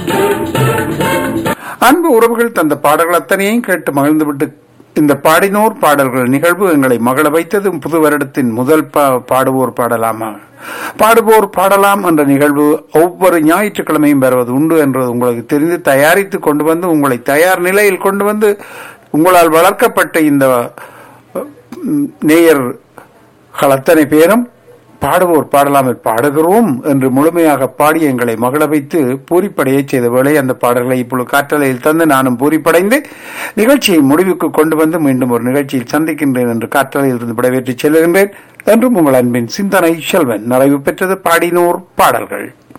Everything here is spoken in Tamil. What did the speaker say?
அன்பு உறவுகள் தந்த பாடல்கள் அத்தனையும் கேட்டு மகிழ்ந்துவிட்டு இந்த பாடினோர் பாடல்கள் நிகழ்வு எங்களை மகள வைத்தது புது வருடத்தின் முதல் பா- பாடுவோர் பாடலாமா பாடுவோர் பாடலாம் என்ற நிகழ்வு ஒவ்வொரு ஞாயிற்றுக்கிழமையும் வருவது உண்டு என்றது உங்களுக்கு தெரிந்து தயாரித்து கொண்டு வந்து உங்களை தயார் நிலையில் கொண்டு வந்து உங்களால் வளர்க்கப்பட்ட இந்த ம், நேயர்கள் அத்தனை பேரும் பாடுவோர் பாடலாமல் பாடுகிறோம் என்று முழுமையாக பாடி எங்களை மகள வைத்து பூரிப்படையச் செய்த வேளை அந்த பாடல்களை இப்பொழுது காற்றலையில் தந்து நானும் பூரிப்படைந்து நிகழ்ச்சியை முடிவுக்கு கொண்டு வந்து மீண்டும் ஒரு நிகழ்ச்சியில் சந்திக்கின்றேன் என்று காற்றலையில் இருந்து விடைபெற்று செல்லுகின்றேன் என்றும் உங்கள் அன்பின் சிந்தனை செல்வன் நிறைவு பெற்றது பாடினோர் பாடல்கள்